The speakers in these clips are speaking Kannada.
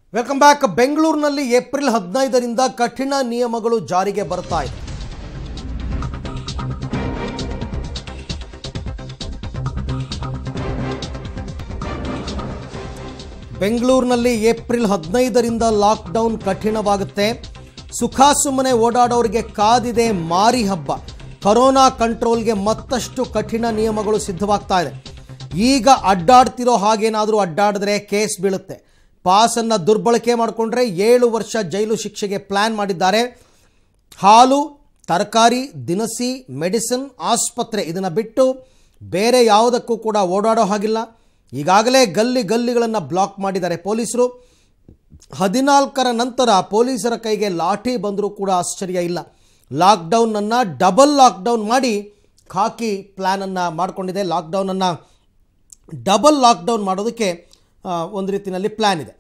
ವೆಲ್ಕಮ್ ಬ್ಯಾಕ್ ಬೆಂಗಳೂರಿನಲ್ಲಿ ಏಪ್ರಿಲ್ ಹದಿನೈದರಿಂದ ಕಠಿಣ ನಿಯಮಗಳು ಜಾರಿಗೆ ಬರ್ತಾ ಇದೆ ಬೆಂಗಳೂರಿನಲ್ಲಿ ಏಪ್ರಿಲ್ ಹದಿನೈದರಿಂದ ಲಾಕ್ಡೌನ್ ಕಠಿಣವಾಗುತ್ತೆ ಸುಖ ಸುಮ್ಮನೆ ಓಡಾಡೋರಿಗೆ ಕಾದಿದೆ ಮಾರಿ ಹಬ್ಬ ಕರೋನಾ ಕಂಟ್ರೋಲ್ಗೆ ಮತ್ತಷ್ಟು ಕಠಿಣ ನಿಯಮಗಳು ಸಿದ್ಧವಾಗ್ತಾ ಇದೆ ಈಗ ಅಡ್ಡಾಡ್ತಿರೋ ಹಾಗೇನಾದರೂ ಅಡ್ಡಾಡಿದ್ರೆ ಕೇಸ್ ಬೀಳುತ್ತೆ ಪಾಸನ್ನು ದುರ್ಬಳಕೆ ಮಾಡಿಕೊಂಡ್ರೆ ಏಳು ವರ್ಷ ಜೈಲು ಶಿಕ್ಷೆಗೆ ಪ್ಲ್ಯಾನ್ ಮಾಡಿದ್ದಾರೆ ಹಾಲು ತರಕಾರಿ ದಿನಸಿ ಮೆಡಿಸಿನ್ ಆಸ್ಪತ್ರೆ ಇದನ್ನು ಬಿಟ್ಟು ಬೇರೆ ಯಾವುದಕ್ಕೂ ಕೂಡ ಓಡಾಡೋ ಹಾಗಿಲ್ಲ ಈಗಾಗಲೇ ಗಲ್ಲಿ ಗಲ್ಲಿಗಳನ್ನು ಬ್ಲಾಕ್ ಮಾಡಿದ್ದಾರೆ ಪೊಲೀಸರು ಹದಿನಾಲ್ಕರ ನಂತರ ಪೊಲೀಸರ ಕೈಗೆ ಲಾಠಿ ಬಂದರೂ ಕೂಡ ಆಶ್ಚರ್ಯ ಇಲ್ಲ ಲಾಕ್ಡೌನನ್ನು ಡಬಲ್ ಲಾಕ್ಡೌನ್ ಮಾಡಿ ಖಾಕಿ ಪ್ಲ್ಯಾನನ್ನು ಮಾಡಿಕೊಂಡಿದೆ ಲಾಕ್ಡೌನನ್ನು ಡಬಲ್ ಲಾಕ್ಡೌನ್ ಮಾಡೋದಕ್ಕೆ ಆ, ಒಂದು ರೀತಿಯಲ್ಲಿ ಪ್ಲ್ಯಾನ್ ಇದೆ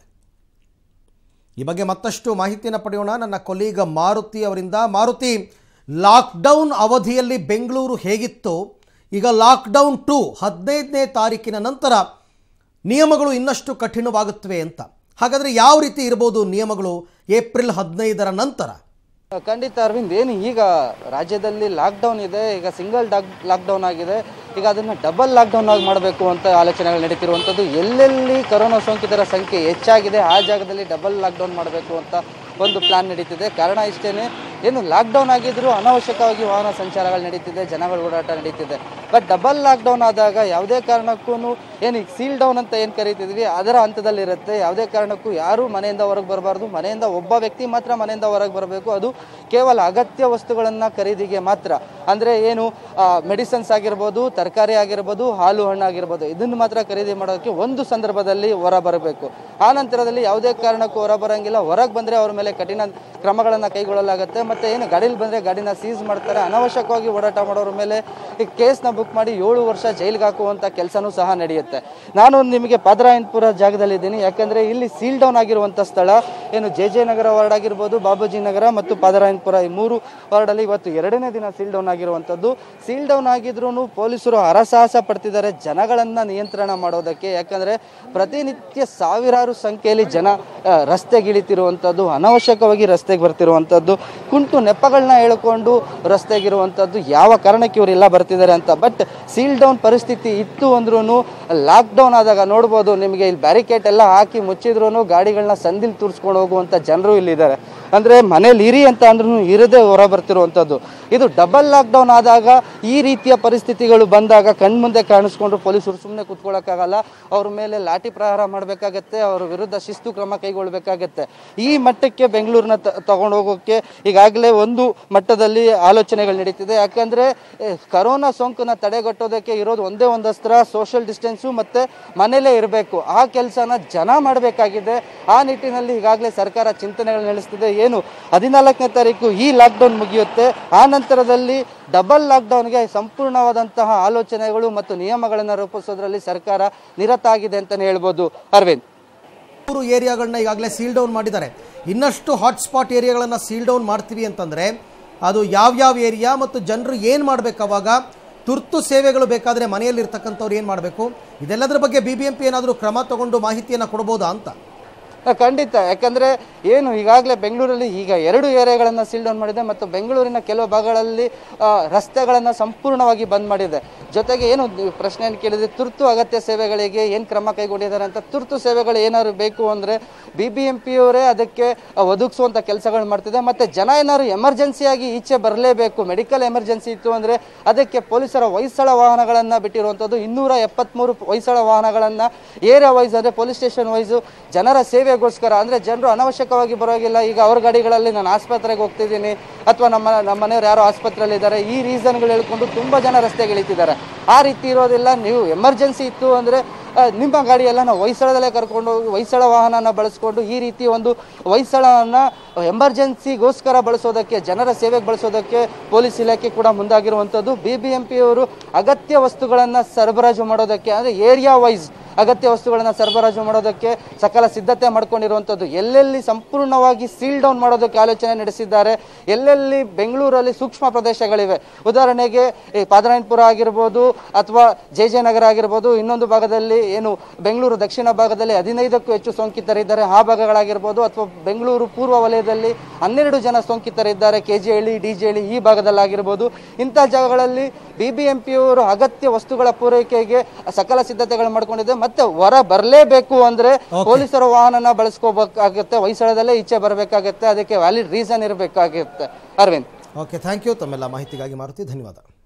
ಈ ಬಗ್ಗೆ ಮತ್ತಷ್ಟು ಮಾಹಿತಿಯನ್ನು ಪಡೆಯೋಣ ನನ್ನ ಕೊಲೀಗ ಮಾರುತಿ ಅವರಿಂದ ಮಾರುತಿ ಲಾಕ್ಡೌನ್ ಅವಧಿಯಲ್ಲಿ ಬೆಂಗಳೂರು ಹೇಗಿತ್ತು ಈಗ ಲಾಕ್ಡೌನ್ ಟು ಹದಿನೈದನೇ ತಾರೀಕಿನ ನಂತರ ನಿಯಮಗಳು ಇನ್ನಷ್ಟು ಕಠಿಣವಾಗುತ್ತವೆ ಅಂತ ಹಾಗಾದರೆ ಯಾವ ರೀತಿ ಇರ್ಬೋದು ನಿಯಮಗಳು ಏಪ್ರಿಲ್ ಹದಿನೈದರ ನಂತರ ಖಂಡಿತ ಅರವಿಂದ್ ಏನು ಈಗ ರಾಜ್ಯದಲ್ಲಿ ಲಾಕ್ಡೌನ್ ಇದೆ ಈಗ ಸಿಂಗಲ್ ಡಾಕ್ ಲಾಕ್ಡೌನ್ ಆಗಿದೆ ಈಗ ಅದನ್ನು ಡಬಲ್ ಲಾಕ್ಡೌನ್ ಆಗಿ ಮಾಡಬೇಕು ಅಂತ ಆಲೋಚನೆಗಳು ನಡೀತಿರುವಂಥದ್ದು ಎಲ್ಲೆಲ್ಲಿ ಕರೋನಾ ಸೋಂಕಿತರ ಸಂಖ್ಯೆ ಹೆಚ್ಚಾಗಿದೆ ಆ ಜಾಗದಲ್ಲಿ ಡಬಲ್ ಲಾಕ್ಡೌನ್ ಮಾಡಬೇಕು ಅಂತ ಒಂದು ಪ್ಲಾನ್ ನಡೀತಿದೆ ಕಾರಣ ಇಷ್ಟೇ ಏನು ಲಾಕ್ಡೌನ್ ಆಗಿದ್ರೂ ಅನಾವಶ್ಯಕವಾಗಿ ವಾಹನ ಸಂಚಾರಗಳು ನಡೀತಿದೆ ಜನಗಳ ಓಡಾಟ ನಡೀತಿದೆ ಬಟ್ ಡಬಲ್ ಲಾಕ್ಡೌನ್ ಆದಾಗ ಯಾವುದೇ ಕಾರಣಕ್ಕೂ ಏನು ಈಗ ಸೀಲ್ ಡೌನ್ ಅಂತ ಏನು ಕರಿತಿದ್ವಿ ಅದರ ಹಂತದಲ್ಲಿರುತ್ತೆ ಯಾವುದೇ ಕಾರಣಕ್ಕೂ ಯಾರೂ ಮನೆಯಿಂದ ಹೊರಗೆ ಬರಬಾರ್ದು ಮನೆಯಿಂದ ಒಬ್ಬ ವ್ಯಕ್ತಿ ಮಾತ್ರ ಮನೆಯಿಂದ ಹೊರಗೆ ಬರಬೇಕು ಅದು ಕೇವಲ ಅಗತ್ಯ ವಸ್ತುಗಳನ್ನು ಖರೀದಿಗೆ ಮಾತ್ರ ಅಂದರೆ ಏನು ಮೆಡಿಸಿನ್ಸ್ ಆಗಿರ್ಬೋದು ತರಕಾರಿ ಆಗಿರ್ಬೋದು ಹಾಲು ಹಣ್ಣು ಆಗಿರ್ಬೋದು ಇದನ್ನು ಮಾತ್ರ ಖರೀದಿ ಮಾಡೋದಕ್ಕೆ ಒಂದು ಸಂದರ್ಭದಲ್ಲಿ ಹೊರ ಬರಬೇಕು ಆ ನಂತರದಲ್ಲಿ ಯಾವುದೇ ಕಾರಣಕ್ಕೂ ಹೊರ ಬರಂಗಿಲ್ಲ ಹೊರಗೆ ಬಂದರೆ ಅವ್ರ ಮೇಲೆ ಕಠಿಣ ಕ್ರಮಗಳನ್ನು ಕೈಗೊಳ್ಳಲಾಗುತ್ತೆ ಮತ್ತು ಏನು ಗಾಡೀಲಿ ಬಂದರೆ ಗಾಡಿನ ಸೀಸ್ ಮಾಡ್ತಾರೆ ಅನಾವಶ್ಯಕವಾಗಿ ಓಡಾಟ ಮಾಡೋರ ಮೇಲೆ ಈ ಕೇಸ್ನ ಬುಕ್ ಮಾಡಿ ಏಳು ವರ್ಷ ಜೈಲಿಗೆ ಹಾಕುವಂಥ ಕೆಲಸನೂ ಸಹ ನಡೆಯುತ್ತೆ ನಾನು ನಿಮಗೆ ಪಾದರಾಯನ್ಪುರ ಜಾಗದಲ್ಲಿದ್ದೀನಿ ಯಾಕಂದರೆ ಇಲ್ಲಿ ಸೀಲ್ ಡೌನ್ ಆಗಿರುವಂಥ ಸ್ಥಳ ಏನು ಜೆ ಜೆ ನಗರ ವಾರ್ಡ್ ಆಗಿರ್ಬೋದು ಬಾಬೂಜಿ ನಗರ ಮತ್ತು ಪಾದರಾಯನ್ಪುರ ಈ ಮೂರು ವಾರ್ಡಲ್ಲಿ ಇವತ್ತು ಎರಡನೇ ದಿನ ಸೀಲ್ ಡೌನ್ ಆಗಿರುವಂಥದ್ದು ಸೀಲ್ ಡೌನ್ ಆಗಿದ್ರೂ ಪೊಲೀಸರು ಹರಸಾಹಸ ಪಡ್ತಿದ್ದಾರೆ ಜನಗಳನ್ನು ನಿಯಂತ್ರಣ ಮಾಡೋದಕ್ಕೆ ಯಾಕಂದರೆ ಪ್ರತಿನಿತ್ಯ ಸಾವಿರಾರು ಸಂಖ್ಯೆಯಲ್ಲಿ ಜನ ಆ, ರಸ್ತೆಗಿಳಿತಿರುವಂಥದ್ದು ಅನಾವಶ್ಯಕವಾಗಿ ರಸ್ತೆಗೆ ಬರ್ತಿರುವಂಥದ್ದು ಕುಂಟು ನೆಪಗಳನ್ನ ಹೇಳ್ಕೊಂಡು ರಸ್ತೆಗಿರುವಂಥದ್ದು ಯಾವ ಕಾರಣಕ್ಕೆ ಇವರೆಲ್ಲ ಬರ್ತಿದ್ದಾರೆ ಅಂತ ಬಟ್ ಸೀಲ್ ಡೌನ್ ಪರಿಸ್ಥಿತಿ ಇತ್ತು ಅಂದ್ರೂ ಲಾಕ್ಡೌನ್ ಆದಾಗ ನೋಡ್ಬೋದು ನಿಮಗೆ ಇಲ್ಲಿ ಬ್ಯಾರಿಕೇಡ್ ಎಲ್ಲ ಹಾಕಿ ಮುಚ್ಚಿದ್ರು ಗಾಡಿಗಳನ್ನ ಸಂದಿಲ್ ತೂರಿಸ್ಕೊಂಡು ಹೋಗುವಂಥ ಜನರು ಇಲ್ಲಿದ್ದಾರೆ ಅಂದರೆ ಮನೇಲಿ ಇರಿ ಅಂತ ಅಂದ್ರೂ ಇರದೇ ಹೊರ ಬರ್ತಿರುವಂಥದ್ದು ಇದು ಡಬಲ್ ಲಾಕ್ಡೌನ್ ಆದಾಗ ಈ ರೀತಿಯ ಪರಿಸ್ಥಿತಿಗಳು ಬಂದಾಗ ಕಣ್ಮುಂದೆ ಕಾಣಿಸ್ಕೊಂಡ್ರು ಪೊಲೀಸರು ಸುಮ್ಮನೆ ಕೂತ್ಕೊಳ್ಳೋಕ್ಕಾಗಲ್ಲ ಅವ್ರ ಮೇಲೆ ಲಾಠಿ ಪ್ರಹಾರ ಮಾಡಬೇಕಾಗತ್ತೆ ಅವ್ರ ವಿರುದ್ಧ ಶಿಸ್ತು ಕ್ರಮ ಕೈಗೊಳ್ಳಬೇಕಾಗತ್ತೆ ಈ ಮಟ್ಟಕ್ಕೆ ಬೆಂಗಳೂರನ್ನ ತಗೊಂಡು ಹೋಗೋಕ್ಕೆ ಈಗಾಗಲೇ ಒಂದು ಮಟ್ಟದಲ್ಲಿ ಆಲೋಚನೆಗಳು ನಡೀತಿದೆ ಯಾಕಂದರೆ ಕರೋನಾ ಸೋಂಕನ್ನ ತಡೆಗಟ್ಟೋದಕ್ಕೆ ಇರೋದು ಒಂದೇ ಒಂದು ಅಸ್ತ್ರ ಸೋಷಿಯಲ್ ಡಿಸ್ಟೆನ್ಸು ಮತ್ತು ಮನೇಲೇ ಇರಬೇಕು ಆ ಕೆಲಸನ ಜನ ಮಾಡಬೇಕಾಗಿದೆ ಆ ನಿಟ್ಟಿನಲ್ಲಿ ಈಗಾಗಲೇ ಸರ್ಕಾರ ಚಿಂತನೆಗಳು ನಡೆಸ್ತಿದೆ ಏನು ಹದಿನಾಲ್ಕನೇ ತಾರೀಕು ಈ ಲಾಕ್ಡೌನ್ ಮುಗಿಯುತ್ತೆ ಆ ನಂತರದಲ್ಲಿ ಡಬಲ್ ಲಾಕ್ಡೌನ್ಗೆ ಸಂಪೂರ್ಣವಾದಂತಹ ಆಲೋಚನೆಗಳು ಮತ್ತು ನಿಯಮಗಳನ್ನು ರೂಪಿಸೋದ್ರಲ್ಲಿ ಸರ್ಕಾರ ನಿರತ ಆಗಿದೆ ಅಂತಲೇ ಹೇಳ್ಬೋದು ಅರವಿಂದ್ ಮೂರು ಏರಿಯಾಗಳನ್ನ ಈಗಾಗಲೇ ಸೀಲ್ ಡೌನ್ ಮಾಡಿದ್ದಾರೆ ಇನ್ನಷ್ಟು ಹಾಟ್ಸ್ಪಾಟ್ ಏರಿಯಾಗಳನ್ನು ಸೀಲ್ ಡೌನ್ ಮಾಡ್ತೀವಿ ಅಂತಂದರೆ ಅದು ಯಾವ್ಯಾವ ಏರಿಯಾ ಮತ್ತು ಜನರು ಏನು ಮಾಡಬೇಕು ಅವಾಗ ತುರ್ತು ಸೇವೆಗಳು ಬೇಕಾದರೆ ಮನೆಯಲ್ಲಿರ್ತಕ್ಕಂಥವ್ರು ಏನು ಮಾಡಬೇಕು ಇದೆಲ್ಲದರ ಬಗ್ಗೆ ಬಿ ಬಿ ಎಂ ಪಿ ಏನಾದರೂ ಕ್ರಮ ತಗೊಂಡು ಮಾಹಿತಿಯನ್ನು ಕೊಡ್ಬೋದಾ ಅಂತ ಆ, ಖಂಡಿತ ಯಾಕಂದ್ರೆ ಏನು ಈಗಾಗಲೇ ಬೆಂಗಳೂರಲ್ಲಿ ಈಗ ಎರಡು ಏರಿಯಾಗಳನ್ನು ಸೀಲ್ ಡೌನ್ ಮಾಡಿದೆ ಮತ್ತು ಬೆಂಗಳೂರಿನ ಕೆಲವು ಭಾಗಗಳಲ್ಲಿ ಆ, ರಸ್ತೆಗಳನ್ನು ಸಂಪೂರ್ಣವಾಗಿ ಬಂದ್ ಮಾಡಿದೆ ಜೊತೆಗೆ ಏನು ನೀವು ಪ್ರಶ್ನೆ ಏನು ಕೇಳಿದ್ರೆ ತುರ್ತು ಅಗತ್ಯ ಸೇವೆಗಳಿಗೆ ಏನು ಕ್ರಮ ಕೈಗೊಂಡಿದ್ದಾರೆ ಅಂತ ತುರ್ತು ಸೇವೆಗಳು ಏನಾದ್ರು ಬೇಕು ಅಂದರೆ ಬಿ ಬಿ ಎಂ ಪಿಯವರೇ ಅದಕ್ಕೆ ಆ, ಒದಗಿಸುವಂಥ ಕೆಲಸಗಳು ಮಾಡ್ತಿದೆ ಮತ್ತು ಜನ ಏನಾದ್ರು ಎಮರ್ಜೆನ್ಸಿಯಾಗಿ ಈಚೆ ಬರಲೇಬೇಕು ಮೆಡಿಕಲ್ ಎಮರ್ಜೆನ್ಸಿ ಇತ್ತು ಅಂದರೆ ಅದಕ್ಕೆ ಪೊಲೀಸರ ಹೊಯ್ಸಳ ವಾಹನಗಳನ್ನು ಬಿಟ್ಟಿರುವಂಥದ್ದು ಇನ್ನೂರ ಎಪ್ಪತ್ತ್ಮೂರು ಹೊಯ್ಸಳ ವಾಹನಗಳನ್ನು ಏರಿಯಾ ವೈಸ್ ಅಂದರೆ ಪೊಲೀಸ್ ಸ್ಟೇಷನ್ ವೈಸು ಜನರ ಸೇವೆಗೋಸ್ಕರ ಅಂದರೆ ಜನರು ಅನಾವಶ್ಯಕವಾಗಿ ಬರೋಗಿಲ್ಲ ಈಗ ಅವ್ರ ಗಾಡಿಗಳಲ್ಲಿ ನಾನು ಆಸ್ಪತ್ರೆಗೆ ಹೋಗ್ತಿದ್ದೀನಿ ಅಥವಾ ನಮ್ಮ ನಮ್ಮ ಮನೆಯವ್ರು ಯಾರೋ ಆಸ್ಪತ್ರೆಯಲ್ಲಿ ಇದ್ದಾರೆ ಈ ರೀಸನ್ಗಳು ಹೇಳ್ಕೊಂಡು ತುಂಬ ಜನ ರಸ್ತೆಗೆ ಇಳಿತಿದ್ದಾರೆ ಆ ರೀತಿ ಇರೋದಿಲ್ಲ ನೀವು ಎಮರ್ಜೆನ್ಸಿ ಇತ್ತು ಅಂದರೆ ನಿಮ್ಮ ಗಾಡಿಯೆಲ್ಲ ನಾವು ಹೊಯ್ಸಳದಲ್ಲೇ ಕರ್ಕೊಂಡು ಹೋಗಿ ಹೊಯ್ಸಳ ವಾಹನನ ಬಳಸ್ಕೊಂಡು ಈ ರೀತಿ ಒಂದು ಹೊಯ್ಸಳವನ್ನು ಎಮರ್ಜೆನ್ಸಿಗೋಸ್ಕರ ಬಳಸೋದಕ್ಕೆ ಜನರ ಸೇವೆಗೆ ಬಳಸೋದಕ್ಕೆ ಪೊಲೀಸ್ ಇಲಾಖೆ ಕೂಡ ಮುಂದಾಗಿರುವಂಥದ್ದು ಬಿ ಬಿ ಎಂ ಪಿಯವರು ಅಗತ್ಯ ವಸ್ತುಗಳನ್ನು ಸರಬರಾಜು ಮಾಡೋದಕ್ಕೆ ಅಂದರೆ ಏರಿಯಾ ವೈಸ್ ಅಗತ್ಯ ವಸ್ತುಗಳನ್ನು ಸರಬರಾಜು ಮಾಡೋದಕ್ಕೆ ಸಕಲ ಸಿದ್ಧತೆ ಮಾಡ್ಕೊಂಡಿರುವಂಥದ್ದು ಎಲ್ಲೆಲ್ಲಿ ಸಂಪೂರ್ಣವಾಗಿ ಸೀಲ್ ಡೌನ್ ಮಾಡೋದಕ್ಕೆ ಆಲೋಚನೆ ನಡೆಸಿದ್ದಾರೆ ಎಲ್ಲೆಲ್ಲಿ ಬೆಂಗಳೂರಲ್ಲಿ ಸೂಕ್ಷ್ಮ ಪ್ರದೇಶಗಳಿವೆ ಉದಾಹರಣೆಗೆ ಈ ಪಾದರಾಯನಪುರ ಆಗಿರ್ಬೋದು ಅಥವಾ ಜೆ ಜೆ ನಗರ ಆಗಿರ್ಬೋದು ಇನ್ನೊಂದು ಭಾಗದಲ್ಲಿ ಏನು ಬೆಂಗಳೂರು ದಕ್ಷಿಣ ಭಾಗದಲ್ಲಿ ಹದಿನೈದಕ್ಕೂ ಹೆಚ್ಚು ಸೋಂಕಿತರಿದ್ದಾರೆ ಆ ಭಾಗಗಳಾಗಿರ್ಬೋದು ಅಥವಾ ಬೆಂಗಳೂರು ಪೂರ್ವ ವಲಯದಲ್ಲಿ ಹನ್ನೆರಡು ಜನ ಸೋಂಕಿತರಿದ್ದಾರೆ K G Halli D G Halli ಈ ಭಾಗದಲ್ಲಾಗಿರ್ಬೋದು ಇಂಥ ಜಾಗಗಳಲ್ಲಿ ಬಿ ಬಿ ಎಂ ಪಿಯವರು ಅಗತ್ಯ ವಸ್ತುಗಳ ಪೂರೈಕೆಗೆ ಸಕಲ ಸಿದ್ಧತೆಗಳು ಮಾಡ್ಕೊಂಡಿದೆ ಮತ್ತೆ ಹೊರ ಬರಲೇಬೇಕು ಅಂದ್ರೆ ಪೊಲೀಸರ ವಾಹನನ ಬಳಸ್ಕೋಬೇಕಾಗುತ್ತೆ ಹೊಯ್ಸಳದಲ್ಲೇ ಈಚೆ ಬರಬೇಕಾಗುತ್ತೆ ಅದಕ್ಕೆ ವ್ಯಾಲಿಡ್ ರೀಸನ್ ಇರಬೇಕಾಗುತ್ತೆ ಅರವಿಂದ್ ಓಕೆ ಥ್ಯಾಂಕ್ ಯು ತಮ್ಮೆಲ್ಲ ಮಾಹಿತಿಗಾಗಿ ಮಾರುತಿ ಧನ್ಯವಾದ